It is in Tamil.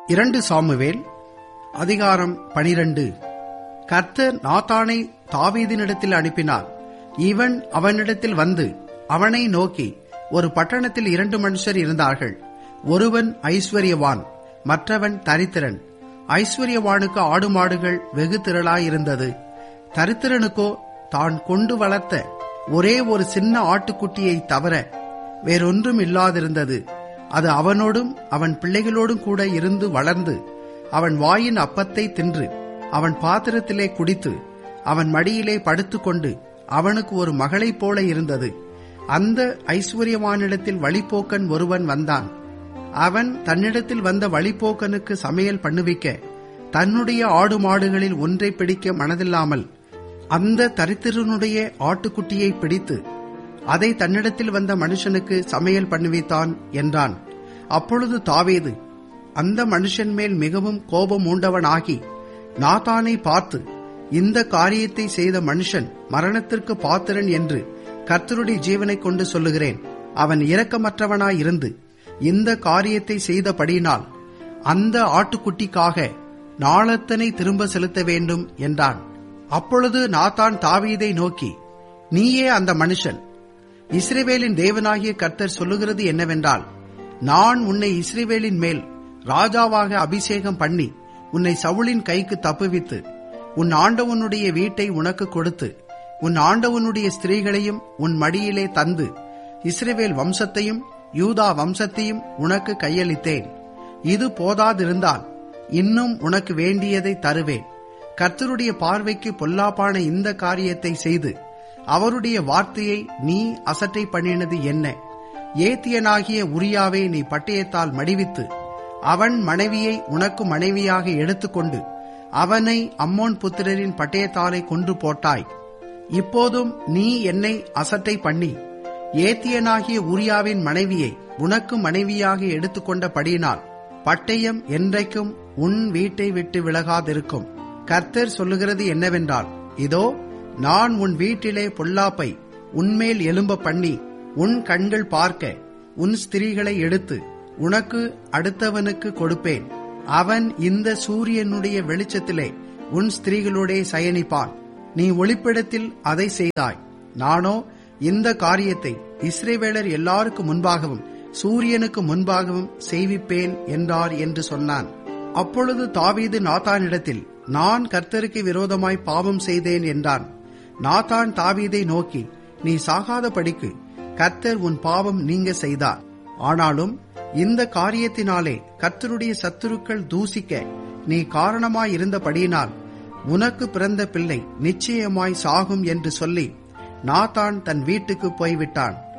இரண்டு சாமுவேல் அதிகாரம் பனிரெண்டு கர்த்தர் நாத்தானை தாவீதினிடத்தில் அனுப்பினார் இவன் அவனிடத்தில் வந்து அவனை நோக்கி ஒரு பட்டணத்தில் இரண்டு மனுஷர் இருந்தார்கள் ஒருவன் ஐஸ்வர்யவான் மற்றவன் தரித்திரன் ஐஸ்வர்யவானுக்கு ஆடு மாடுகள் வெகு திரளாயிருந்தது தரித்திரனுக்கோ தான் கொண்டு வளர்த்த ஒரே ஒரு சின்ன ஆட்டுக்குட்டியை தவிர வேறொன்றும் இல்லாதிருந்தது அது அவனோடும் அவன் பிள்ளைகளோடும் கூட இருந்து வளர்ந்து அவன் வாயின் அப்பத்தை தின்று அவன் பாத்திரத்திலே குடித்து அவன் மடியிலே படுத்துக்கொண்டு அவனுக்கு ஒரு மகளைப் போல இருந்தது அந்த ஐஸ்வர்யவானிடத்தில் வழிப்போக்கன் ஒருவன் வந்தான் அவன் தன்னிடத்தில் வந்த வழிப்போக்கனுக்கு சமையல் பண்ணுவிக்க தன்னுடைய ஆடு மாடுகளில் ஒன்றை பிடிக்க மனதில்லாமல் அந்த தரித்திரனுடைய ஆட்டுக்குட்டியை பிடித்து அதை தன்னிடத்தில் வந்த மனுஷனுக்கு சமையல் பண்ணுவித்தான் என்றான் அப்பொழுது தாவேது அந்த மனுஷன் மேல் மிகவும் கோபம் ஊண்டவனாகி நாத்தானை பார்த்து இந்த காரியத்தை செய்த மனுஷன் மரணத்திற்கு பாத்திரன் என்று கர்த்தருடைய ஜீவனை கொண்டு சொல்லுகிறேன் அவன் இரக்கமற்றவனாயிருந்து இந்த காரியத்தை செய்தபடியினால் அந்த ஆட்டுக்குட்டிக்காக நாளத்தனை திரும்ப செலுத்த வேண்டும் என்றான் அப்பொழுது நாத்தான் தாவீதை நோக்கி நீயே அந்த மனுஷன் இஸ்ரேவேலின் தேவனாகிய கர்த்தர் சொல்லுகிறது என்னவென்றால் நான் உன்னை இஸ்ரேவேலின் மேல் ராஜாவாக அபிஷேகம் பண்ணி உன்னை சவுளின் கைக்கு தப்புவித்து உன் ஆண்டவனுடைய வீட்டை உனக்கு கொடுத்து உன் ஆண்டவனுடைய ஸ்திரீகளையும் உன் மடியிலே தந்து இஸ்ரேவேல் வம்சத்தையும் யூதா வம்சத்தையும் உனக்கு கையளித்தேன் இது போதாதிருந்தால் இன்னும் உனக்கு வேண்டியதை தருவேன் கர்த்தருடைய பார்வைக்கு பொல்லாப்பான இந்த காரியத்தை செய்து அவருடைய வார்த்தையை நீ அசட்டை பண்ணினது என்ன ஏத்தியனாகிய உரியாவை நீ பட்டயத்தால் மடிவித்து அவன் மனைவியை உனக்கு மனைவியாக எடுத்துக்கொண்டு அவனை அம்மோன் புத்திரரின் பட்டயத்தாலை கொன்று போட்டாய் இப்போதும் நீ என்னை அசட்டை பண்ணி ஏத்தியனாகிய உரியாவின் மனைவியை உனக்கு மனைவியாக எடுத்துக்கொண்டபடியினால் பட்டயம் என்றைக்கும் உன் வீட்டை விட்டு விலகாதிருக்கும் கர்த்தர் சொல்லுகிறது என்னவென்றால் இதோ நான் உன் வீட்டிலே பொல்லாப்பை உன்மேல் எலும்ப பண்ணி உன் கண்கள் பார்க்க உன் ஸ்திரீகளை எடுத்து உனக்கு அடுத்தவனுக்கு கொடுப்பேன் அவன் இந்த சூரியனுடைய வெளிச்சத்திலே உன் ஸ்திரீகளோடே சயனிப்பான் நீ ஒளிப்பிடத்தில் அதை செய்தாய் நானோ இந்த காரியத்தை இஸ்ரேவேலர் எல்லாருக்கு முன்பாகவும் சூரியனுக்கு முன்பாகவும் செய்விப்பேன் என்றார் என்று சொன்னான் அப்பொழுது தாவீது நாத்தானிடத்தில் நான் கர்த்தருக்கு விரோதமாய் பாவம் செய்தேன் என்றான் நாத்தான் தாவீதை நோக்கி நீ சாகாதபடிக்கு கர்த்தர் உன் பாவம் நீங்க செய்தார் ஆனாலும் இந்த காரியத்தினாலே கர்த்தருடைய சத்துருக்கள் தூசிக்க நீ காரணமாய் இருந்தபடியினால் உனக்கு பிறந்த பிள்ளை நிச்சயமாய் சாகும் என்று சொல்லி நாத்தான் தன் வீட்டுக்கு போய்விட்டான்